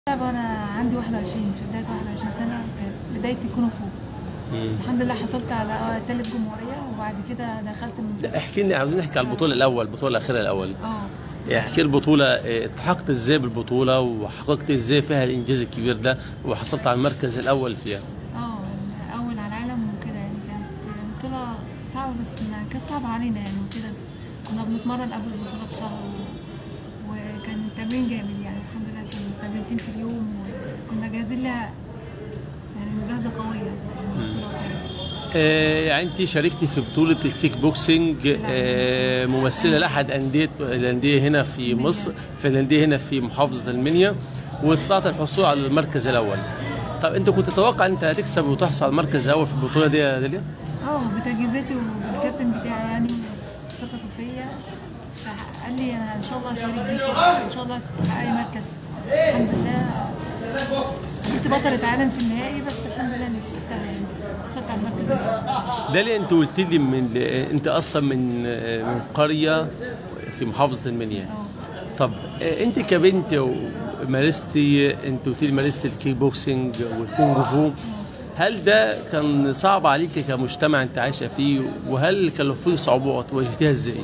طبعا انا عندي 21 في بدايه 21 سنه كانت بدايتي كونغ فو مم. الحمد لله حصلت على ثالث جمهوريه وبعد كده دخلت من لا احكي لي عاوزين نحكي على البطوله الاول البطوله الاخيره الاول اه احكي البطوله اه، التحقت ازاي بالبطوله وحققت ازاي فيها الانجاز الكبير ده وحصلت على المركز الاول فيها اه اول على العالم وكده يعني كانت بطوله صعبه بس ما كانت صعبه علينا يعني وكده كنا بنتمرن قبل البطوله بشهر وكان تمرين جامد يعني الحمد لله كان تمرينتين في اليوم وكنا جاهزين لها يعني مجهزه قويه يعني البطوله قوية. اه، يعني انت شاركتي في بطوله الكيك بوكسنج اه، ممثله لاحد انديه الانديه هنا في المنيا. مصر في الانديه هنا في محافظه المنيا واستطعت الحصول على المركز الاول طب انت كنت تتوقع انت هتكسب وتحصل على المركز الاول في البطوله دي يا داليا؟ اه بتجهيزاتي والكابتن بتاعي يعني ثقته فيا قال لي انا ان شاء الله هشارك بيكي ان شاء الله تحققي مركز الحمد لله كنت بطلة عالم في النهائي بس الحمد لله اني كسبتها يعني كسبت على المركز الأول. داليا انت قلت لي من انت اصلا من من قريه في محافظه المنيا اه طب آه، انت كبنت مارستي انت قلت لي مارستي الكيك بوكسنج والكونغ فو هل ده كان صعب عليك كمجتمع انت عايشه فيه وهل كان فيه صعوبات واجهتيها ازاي؟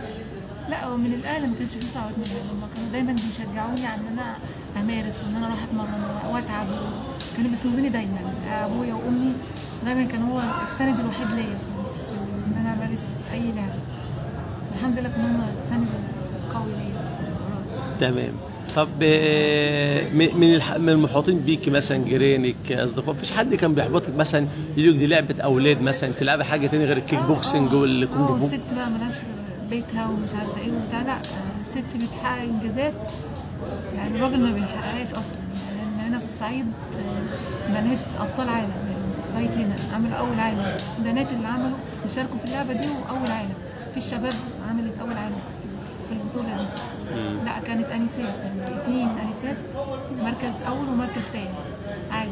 لا هو من الاهل ما كانش فيه صعوبات منهم هم كانوا دايما بيشجعوني على ان انا امارس وان انا اروح اتمرن واتعب كانوا بيسندوني دايما ابويا وامي دايما كان هو السند الوحيد ليا في في ان انا امارس اي لعبه الحمد لله كانوا هم السند القوي ليا تمام طب آه، من من الح- من المحاطين بيكي مثلا جيرانك اصدقاء مفيش حد كان بيحبطك مثلا يقول لك دي لعبه اولاد مثلا تلعبي حاجه تانية غير الكيك بوكسنج اه والكونغ فو الست بقى ملهاش غير بيتها ومش عارفه ايه وبتاع لا الست بتحقق انجازات يعني الراجل ما بيحققهاش اصلا يعني لان هنا في الصعيد آه، بنات ابطال عالم يعني في الصعيد هنا عملوا اول عالم البنات اللي عملوا شاركوا في اللعبه دي واول عالم في الشباب عملت اول عالم في البطوله دي مم. لا كانت انسات كانت اثنين انسات مركز اول ومركز ثاني عالي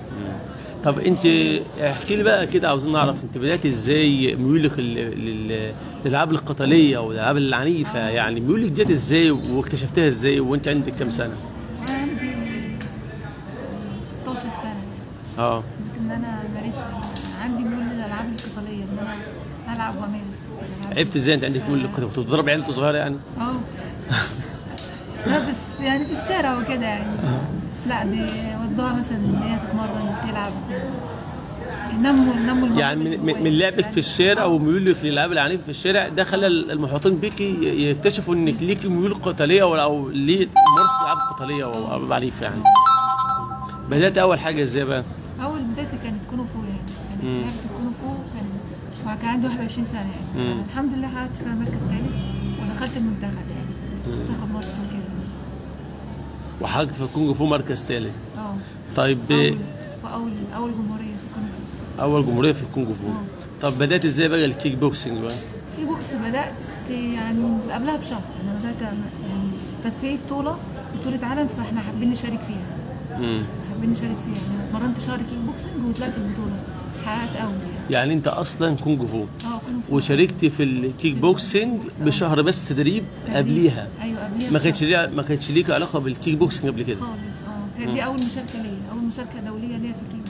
طب انت احكي لي بقى كده عاوزين نعرف انت بداتي ازاي ميولك لل- لل- للالعاب القتاليه والالعاب العنيفه يعني ميولك جت ازاي واكتشفتها ازاي وانت عندك كام سنه؟ انا عندي 16 سنه اه ممكن ان انا امارسها عندي ميول للالعاب القتاليه ان انا العب وامارس الألعاب عرفت ازاي انت عندك ميول للقتال كنت بتضرب عيال وانت صغيره يعني؟ اه لا بس يعني في الشارع وكده يعني لا دي ودوها مثلا ان هي تتمرن تلعب نموا نموا الموهبة يعني اللي من, من جوايا. من لعبك يعني- في الشارع آه. وميولك للالعاب العنيفه في الشارع ده خلى المحيطين بيك ي- يكتشفوا انك ليكي ميول قتاليه او او ليه ممارسه العاب قتاليه او العاب عنيفه يعني. بدات اول حاجه ازاي بقى؟ اول بدايتي كانت كونغ فو يعني كانت مم. لعبه الكونغ فو كان وكان عندي 21 سنه يعني مم. الحمد لله حققت فيها مركز ثالث ودخلت المنتخب يعني مم. منتخب مصر وكده وحققت في الكونغ فو مركز ثالث. اه طيب اول واول اول جمهوريه في الكونغ فو اول جمهوريه في الكونغ فو. آه. طب بدات ازاي بقى الكيك بوكسنج بقى؟ في بوكس بدات يعني قبلها بشهر انا بدات أعمل- يعني كانت في بطوله بطوله عالم فاحنا حابين نشارك فيها امم حابين نشارك فيها يعني اتمرنت شهر كيك بوكسنج وطلعت البطوله حققت اول يعني يعني انت اصلا كونغ فو اه كونغ فو وشاركت في الكيك بوكسنج بشهر بس تدريب تدريب. قبليها ايوه قبليها ما كانتش بشهر. ليها ما كانتش ليك علاقه بالكيك بوكسنج قبل كده خالص اه كانت دي اول مشاركه ليا اول مشاركه دوليه ليا في الكيك